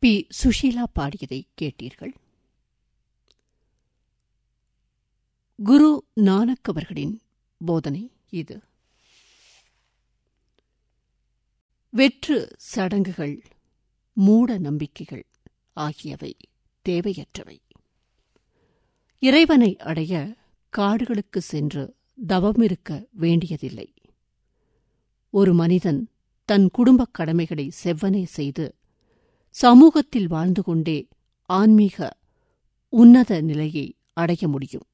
B Sushila பாடியதை கேட்டீர்கள் குரு நானக் அவர்களின் போதனை இது வெற்று சடங்குகள் மூட நம்பிக்கைகள் ஆகியவை தேவையற்றவை இறைவனை அடைய காடுகளுக்கு சென்று தவமிருக்க வேண்டியதில்லை ஒரு மனிதன் தன் குடும்பக் கடமைகளை செவ்வனே செய்து சமூகத்தில் வாழ்ந்து கொண்டே ஆன்மீக உன்னத நிலையை அடைய முடியும்